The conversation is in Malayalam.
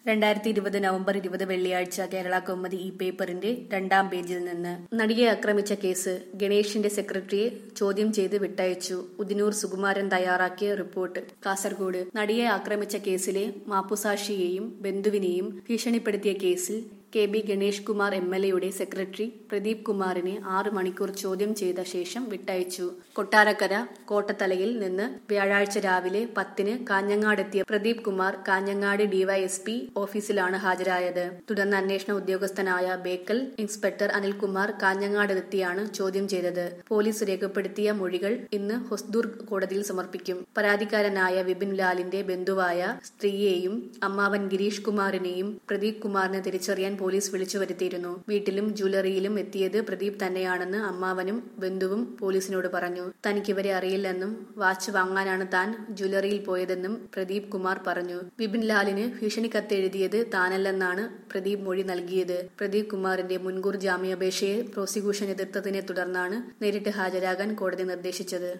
രണ്ടായിരത്തി ഇരുപത് നവംബർ ഇരുപത് വെള്ളിയാഴ്ച കേരള കൗമുദി ഈ പേപ്പറിന്റെ രണ്ടാം പേജിൽ നിന്ന് നടിയെ ആക്രമിച്ച കേസ് ഗണേഷിന്റെ സെക്രട്ടറിയെ ചോദ്യം ചെയ്ത് വിട്ടയച്ചു ഉദിനൂർ സുകുമാരൻ തയ്യാറാക്കിയ റിപ്പോർട്ട് കാസർഗോഡ് നടിയെ ആക്രമിച്ച കേസിലെ മാപ്പുസാക്ഷിയെയും ബന്ധുവിനെയും ഭീഷണിപ്പെടുത്തിയ കേസിൽ K B Ganesh Kumar M L എയുടെ സെക്രട്ടറി പ്രദീപ് കുമാറിനെ ആറ് മണിക്കൂർ ചോദ്യം ചെയ്ത ശേഷം വിട്ടയച്ചു കൊട്ടാരക്കര കോട്ടത്തലയിൽ നിന്ന് വ്യാഴാഴ്ച രാവിലെ പത്തിന് കാഞ്ഞങ്ങാടെത്തിയ പ്രദീപ് കുമാർ കാഞ്ഞങ്ങാട് ഡിവൈഎസ്പി ഓഫീസിലാണ് ഹാജരായത് തുടർന്ന് അന്വേഷണ ഉദ്യോഗസ്ഥനായ ബേക്കൽ ഇൻസ്പെക്ടർ അനിൽകുമാർ കാഞ്ഞങ്ങാടെത്തിയാണ് ചോദ്യം ചെയ്തത് പോലീസ് രേഖപ്പെടുത്തിയ മൊഴികൾ ഇന്ന് ഹൊസ്ദൂർ കോടതിയിൽ സമർപ്പിക്കും പരാതിക്കാരനായ വിപിൻ ലാലിന്റെ ബന്ധുവായ സ്ത്രീയെയും അമ്മാവൻ ഗിരീഷ് കുമാറിനെയും പ്രദീപ് കുമാറിനെ തിരിച്ചറിയാൻ പോലീസ് വിളിച്ചു വരുത്തിയിരുന്നു വീട്ടിലും ജ്വല്ലറിയിലും എത്തിയത് പ്രദീപ് തന്നെയാണെന്ന് അമ്മാവനും ബന്ധുവും പോലീസിനോട് പറഞ്ഞു തനിക്കിവരെ അറിയില്ലെന്നും വാച്ച് വാങ്ങാനാണ് താൻ ജ്വല്ലറിയിൽ പോയതെന്നും പ്രദീപ് കുമാർ പറഞ്ഞു വിപിൻ ലാലിന് ഭീഷണി കത്തെഴുതിയത് താനല്ലെന്നാണ് പ്രദീപ് മൊഴി നൽകിയത് പ്രദീപ് കുമാറിന്റെ മുൻകൂർ ജാമ്യാപേക്ഷയെ പ്രോസിക്യൂഷൻ എതിർത്തതിനെ തുടർന്നാണ് നേരിട്ട് ഹാജരാകാൻ കോടതി നിർദ്ദേശിച്ചത്